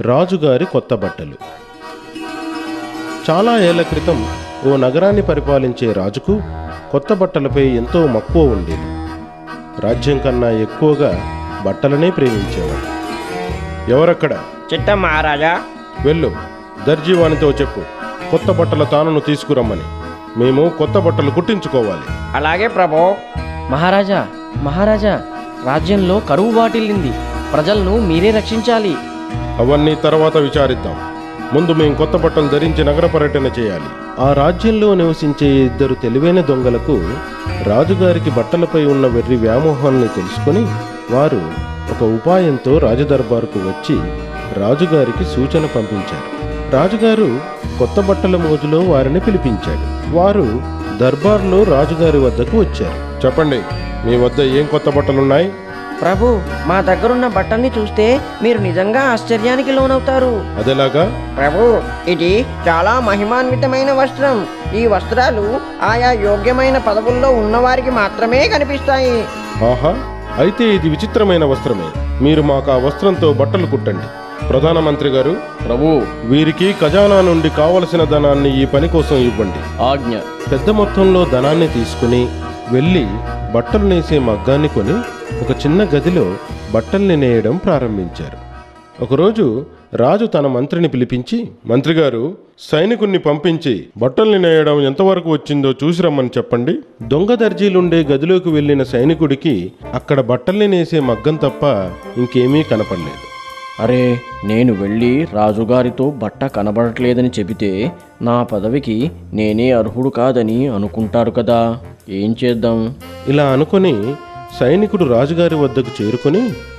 రాజుగారి కొత్త బట్టలు చాలా ఏళ్ల క్రితం ఓ నగరాన్ని పరిపాలించే రాజుకు కొత్త బట్టలపై ఎంతో మక్కువ ఉండేది రాజ్యం కన్నా ఎక్కువగా బట్టలనే ప్రేమించేవాడు ఎవరక్కడ చిట్ట మహారాజా వెళ్ళు దర్జీవానితో చెప్పు కొత్త బట్టల తానును తీసుకురమ్మని మేము కొత్త బట్టలు కుట్టించుకోవాలి అలాగే ప్రభు మహారాజా మహారాజా రాజ్యంలో కరువు వాటిల్లింది ప్రజలను మీరే రక్షించాలి అవన్నీ తర్వాత విచారిద్దాం ముందు మేము కొత్త బట్టలు ధరించి నగర పర్యటన చేయాలి ఆ రాజ్యంలో నివసించే ఇద్దరు తెలివైన దొంగలకు రాజుగారికి బట్టలపై ఉన్న వెర్రి వ్యామోహాన్ని తెలుసుకొని వారు ఒక ఉపాయంతో రాజదర్బారుకు వచ్చి రాజుగారికి సూచన పంపించారు రాజుగారు కొత్త బట్టల మోజులో వారిని పిలిపించాడు వారు దర్బార్లో రాజుగారి వద్దకు వచ్చారు చెప్పండి మీ వద్ద ఏం కొత్త బట్టలున్నాయి ప్రభు మా దగ్గరున్న బట్టల్ని చూస్తే మీరు నిజంగా ఆశ్చర్యానికి లోనవుతారు అదేలాగా ప్రభు ఇది చాలా మహిమాన్వితమైన వస్త్రం ఈ వస్త్రాలు ఆయా యోగ్యమైన పదవుల్లో ఉన్నవారికి మాత్రమే కనిపిస్తాయి ఆహా అయితే ఇది విచిత్రమైన వస్త్రమే మీరు మాకు ఆ వస్త్రంతో బట్టలు కుట్టండి ప్రధానమంత్రి గారు ప్రభు వీరికి ఖజానా నుండి కావలసిన ధనాన్ని ఈ పని కోసం ఇవ్వండి ఆజ్ఞ పెద్ద మొత్తంలో ధనాన్ని తీసుకుని వెళ్ళి బట్టలు నేసే మగ్గాన్ని కొని ఒక చిన్న గదిలో బట్టల్ని నేయడం ప్రారంభించారు ఒకరోజు రాజు తన మంత్రిని పిలిపించి మంత్రిగారు సైనికుణ్ణి పంపించి బట్టల్ని నేయడం ఎంతవరకు వచ్చిందో చూసి రమ్మని చెప్పండి దొంగ దర్జీలుండే గదిలోకి వెళ్ళిన సైనికుడికి అక్కడ బట్టల్ని నేసే మగ్గం తప్ప ఇంకేమీ కనపడలేదు అరే నేను వెళ్ళి రాజుగారితో బట్ట కనబడట్లేదని చెబితే నా పదవికి నేనే అర్హుడు కాదని అనుకుంటారు కదా ఏం చేద్దాం ఇలా అనుకొని సైనికుడు రాజుగారి వద్దకు చేరుకొని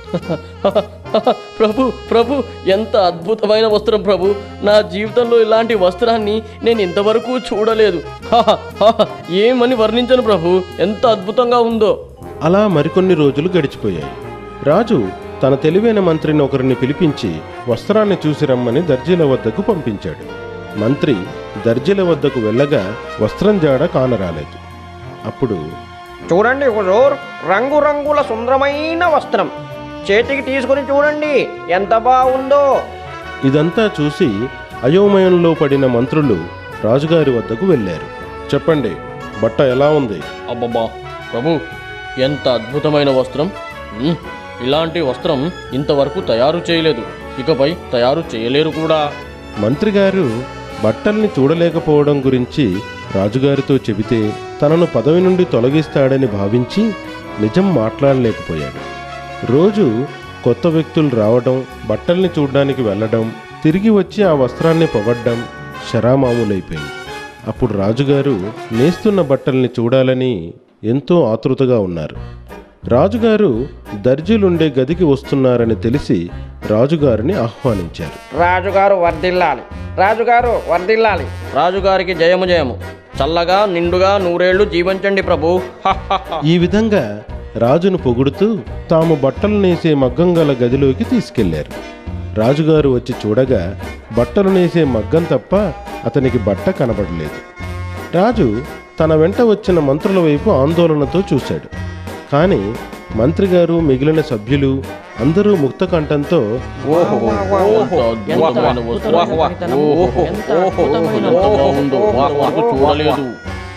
ప్రభు ప్రభు ఎంత అద్భుతమైన వస్త్రం ప్రభు నా జీవితంలో ఇలాంటి వస్త్రాన్ని నేను ఇంతవరకు చూడలేదు హాహ, హాహ, ఏమని వర్ణించను ప్రభు ఎంత అద్భుతంగా ఉందో అలా మరికొన్ని రోజులు గడిచిపోయాయి రాజు తన తెలివైన మంత్రిని ఒకరిని పిలిపించి వస్త్రాన్ని చూసి రమ్మని దర్జీల వద్దకు పంపించాడు మంత్రి దర్జీల వద్దకు వెళ్ళగా వస్త్రం జాడ కానరాలేదు అప్పుడు చూడండి హుజూర్ రంగురంగుల సుందరమైన వస్త్రం చేతికి తీసుకుని చూడండి ఎంత బాగుందో ఇదంతా చూసి అయోమయంలో పడిన మంత్రులు రాజుగారి వద్దకు వెళ్ళారు చెప్పండి బట్ట ఎలా ఉంది అబ్బబ్బా ప్రభు ఎంత అద్భుతమైన వస్త్రం ఉమ్, ఇలాంటి వస్త్రం ఇంతవరకు తయారు చేయలేదు ఇకపై తయారు చేయలేరు కూడా మంత్రిగారు బట్టల్ని చూడలేకపోవడం గురించి రాజుగారితో చెబితే తనను పదవి నుండి తొలగిస్తాడని భావించి నిజం మాట్లాడలేకపోయాడు రోజు కొత్త వ్యక్తులు రావడం బట్టల్ని చూడడానికి వెళ్ళడం తిరిగి వచ్చి ఆ వస్త్రాన్ని పొగడ్డం శరామామూలైపోయింది అప్పుడు రాజుగారు నేస్తున్న బట్టల్ని చూడాలని ఎంతో ఆతృతగా ఉన్నారు రాజుగారు దర్జీలుండే గదికి వస్తున్నారని తెలిసి రాజుగారిని ఆహ్వానించారు రాజుగారు వర్ధిల్లాలి రాజుగారు వర్ధిల్లాలి రాజుగారికి జయము జయము చల్లగా నిండుగా నూరేళ్లు జీవించండి ప్రభు హహహ. ఈ విధంగా రాజును పొగుడుతూ తాము బట్టలు నేసే మగ్గం గల గదిలోకి తీసుకెళ్లారు రాజుగారు వచ్చి చూడగా బట్టలు నేసే మగ్గం తప్ప అతనికి బట్ట కనబడలేదు రాజు తన వెంట వచ్చిన మంత్రుల వైపు ఆందోళనతో చూశాడు కానీ మంత్రిగారు మిగిలిన సభ్యులు అందరూ ముక్త కంఠంతో ఓహో ఓహో అద్భుతమైన వస్త్రం ఓహో ఎంత ఓహో అద్భుతమైన ఎంత బాగుందో ఇంతవరకు చూడలేదు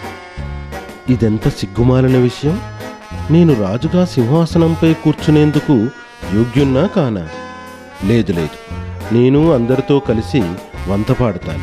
ఇదెంత సిగ్గుమాలిన విషయం నేను రాజుగా సింహాసనంపై కూర్చునేందుకు యోగ్యున్నా కానా లేదు లేదు నేను అందరితో కలిసి వంత పాడతాను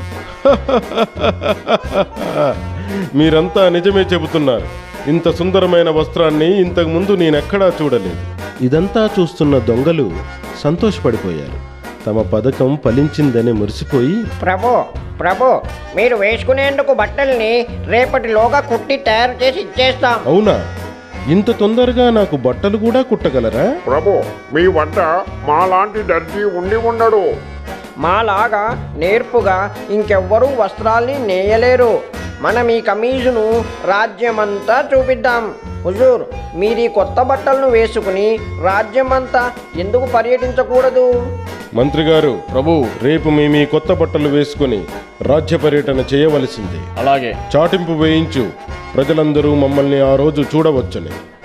మీరంతా నిజమే చెబుతున్నారు ఇంత సుందరమైన వస్త్రాన్ని ఇంతకుముందు నేనెక్కడా చూడలేదు ఇదంతా చూస్తున్న దొంగలు సంతోషపడిపోయారు తమ పథకం ఫలించిందని మురిసిపోయి ప్రభు ప్రభు మీరు వేసుకునేందుకు బట్టల్ని రేపటిలోగా కుట్టి తయారు చేసి ఇచ్చేస్తాం అవునా ఇంత తొందరగా నాకు బట్టలు కూడా కుట్టగలరా ప్రభు మీ వద్ద మాలాంటి దర్జీ ఉండి ఉండడు మాలాగా నేర్పుగా ఇంకెవ్వరూ వస్త్రాల్ని నేయలేరు మనం ఈ కమీజును రాజ్యమంతా చూపిద్దాం హుజూర్ మీరు ఈ కొత్త బట్టలను వేసుకుని రాజ్యమంతా ఎందుకు పర్యటించకూడదు మంత్రి గారు ప్రభు రేపు మేము ఈ కొత్త బట్టలు వేసుకుని రాజ్య పర్యటన చేయవలసిందే అలాగే చాటింపు వేయించు ప్రజలందరూ మమ్మల్ని ఆ రోజు చూడవచ్చని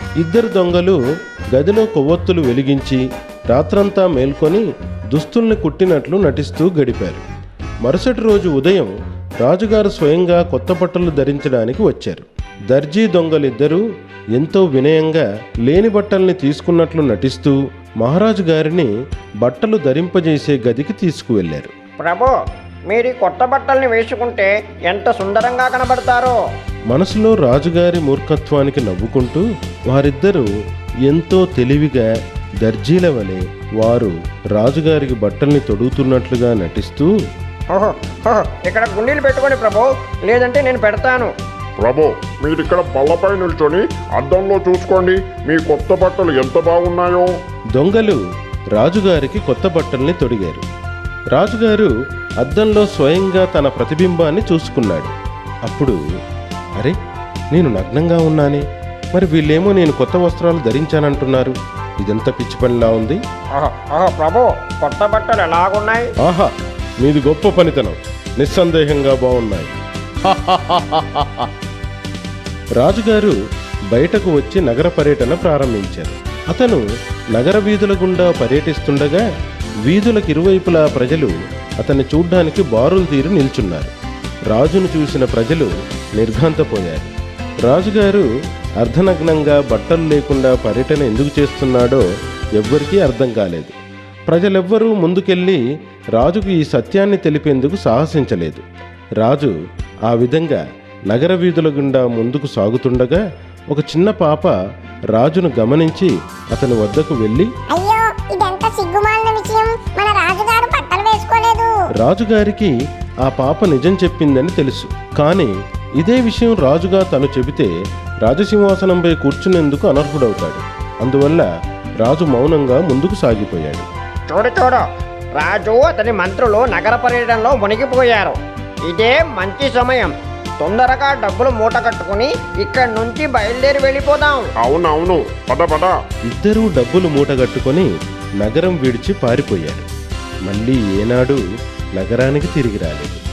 ఇద్దరు దొంగలు గదిలో కొవ్వొత్తులు వెలిగించి రాత్రంతా మేల్కొని దుస్తుల్ని కుట్టినట్లు నటిస్తూ గడిపారు మరుసటి రోజు ఉదయం రాజుగారు స్వయంగా కొత్త బట్టలు ధరించడానికి వచ్చారు దర్జీ దొంగలిద్దరూ ఎంతో వినయంగా లేని బట్టల్ని తీసుకున్నట్లు నటిస్తూ మహారాజు గారిని బట్టలు ధరింపజేసే గదికి తీసుకువెళ్లారు ప్రభు మీరు ఈ కొత్త బట్టల్ని వేసుకుంటే ఎంత సుందరంగా కనబడతారో మనసులో రాజుగారి మూర్ఖత్వానికి నవ్వుకుంటూ వారిద్దరూ ఎంతో తెలివిగా దర్జీల వలె వారు రాజుగారికి బట్టల్ని తొడుగుతున్నట్లుగా నటిస్తూ ఓహో ఓహో ఇక్కడ గుండీలు పెట్టుకోండి ప్రభు లేదంటే నేను పెడతాను ప్రభు మీరిక్కడ బల్లపై నిల్చొని అద్దంలో చూసుకోండి మీ కొత్త బట్టలు ఎంత బాగున్నాయో దొంగలు రాజుగారికి కొత్త బట్టల్ని తొడిగారు రాజుగారు అద్దంలో స్వయంగా తన ప్రతిబింబాన్ని చూసుకున్నాడు అప్పుడు అరే నేను నగ్నంగా ఉన్నానే మరి వీళ్ళేమో నేను కొత్త వస్త్రాలు ధరించానంటున్నారు ఇదెంత పిచ్చి పనిలా ఉంది ఓహో ఓహో ప్రభు కొత్త బట్టలు ఎలాగున్నాయి ఆహా మీది గొప్ప పనితనం నిస్సందేహంగా బాగున్నాయి రాజుగారు బయటకు వచ్చి నగర పర్యటన ప్రారంభించారు అతను నగర వీధుల గుండా పర్యటిస్తుండగా వీధులకు ఇరువైపులా ప్రజలు అతన్ని చూడ్డానికి బారులు తీరు నిల్చున్నారు రాజును చూసిన ప్రజలు నిర్ఘాంతపోయారు రాజుగారు అర్ధనగ్నంగా బట్టలు లేకుండా పర్యటన ఎందుకు చేస్తున్నాడో ఎవ్వరికీ అర్థం కాలేదు ప్రజలెవ్వరూ ముందుకెళ్ళి రాజుకు ఈ సత్యాన్ని తెలిపేందుకు సాహసించలేదు రాజు ఆ విధంగా నగర వీధుల గుండా ముందుకు సాగుతుండగా ఒక చిన్న పాప రాజును గమనించి అతని వద్దకు వెళ్ళి అయ్యో ఇదంతా సిగ్గుమాలిన విషయం మన రాజుగారు బట్టలు వేసుకోలేదు రాజుగారికి ఆ పాప నిజం చెప్పిందని తెలుసు కానీ ఇదే విషయం రాజుగా తను చెబితే రాజసింహాసనంపై కూర్చునేందుకు అనర్హుడవుతాడు అందువల్ల రాజు మౌనంగా ముందుకు సాగిపోయాడు చూడు చూడు రాజు అతని మంత్రులు నగర పర్యటనలో మునిగిపోయారు ఇదే మంచి సమయం తొందరగా డబ్బులు మూట కట్టుకుని ఇక్కడి నుంచి బయలుదేరి వెళ్ళిపోదాం అవునవును పద పద ఇద్దరూ డబ్బులు మూటగట్టుకొని నగరం విడిచి పారిపోయారు మళ్ళీ ఏనాడు నగరానికి తిరిగి రాలేదు